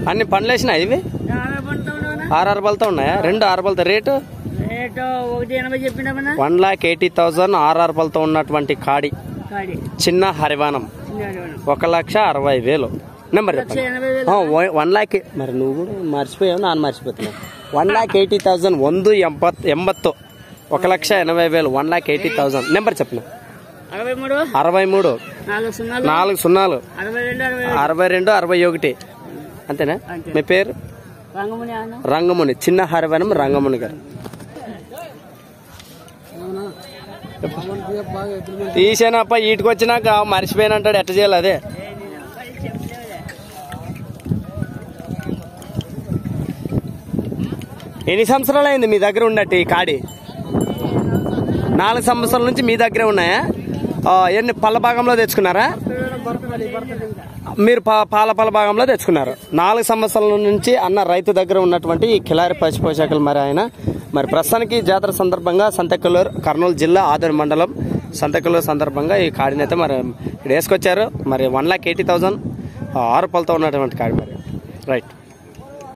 అన్ని పండ్లు వేసినాయి ఇవి ఆరు పండుతా ఉన్నావా ఆరు అరబలతో ఉన్నాయా రెండు అరబలతో రేటు రేటు ఒకటి ఎనభై చెప్పినామన్నా వన్ లాక్ ఎయిటీ థౌజండ్ ఆరు అరబలతో ఉన్నటువంటి కాడి కాడి చిన్న హరివానం చిన్నాడు ఒక లక్ష అరవై వేలు నెంబర్ లక్ష చెప్పండి ఎనభై వేలు ఆ, వన్- వన్ ల్ಯಾಕ್ మరి నువ్వు కూడా మర్చిపోయావు ನಾನು మర్చిపోతున్నావు వన్ ಲ್ಯಾಕ್ ಏಯ್ಟಿ ತೌಸಂಡ್ ಒಂದು ಎಂಬತ್ ಎಂಬತ್ತು ఒక లక్ష ఎనభై వేలు one lakh eighty thousand number చెప్పిన అరవై మూడు అరవై మూడు నాలుగు సున్నాలు నాలుగు సున్నాలు అరవై రెండు అరవై అరవై రెండు అరవై ఒకటి అంతేనా అంతే. మీ పేరు రంగముని అన్న రంగముని చిన్న హరివనం రంగముని గారు తీసేనప్ప ఈటికి వచ్చినాక మర్చిపోయినంటాడు ఎట్ట చేయాలి అదే ఎన్ని సంవత్సరాలు అయింది మీ దగ్గర ఉన్నట్టు ఈ కాడి నాలుగు సంవత్సరాల నుంచి మీ దగ్గరే ఉన్నాయా ఆ, ఎన్ని పళ్ళ భాగంలో తెచ్చుకున్నారా మీరు పా పాల పాల భాగంలో తెచ్చుకున్నారు నాలుగు సంవత్సరాల నుంచి అన్న రైతు దగ్గర ఉన్నటువంటి ఈ కిలారి పశు పోషకులు మరి ఆయన మరి ప్రస్తుతానికి జాతర సందర్భంగా సంతకల్లూరు కర్నూలు జిల్లా ఆదూరు మండలం సంతకల్లూరు సందర్భంగా ఈ కాడిని అయితే మరి ఇక్కడ వేసుకొచ్చారు మరి వన్ లాక్ ఎయిటీ థౌజండ్ ఆరు పళ్ళతో ఉన్నటువంటి కాడి మరి రైట్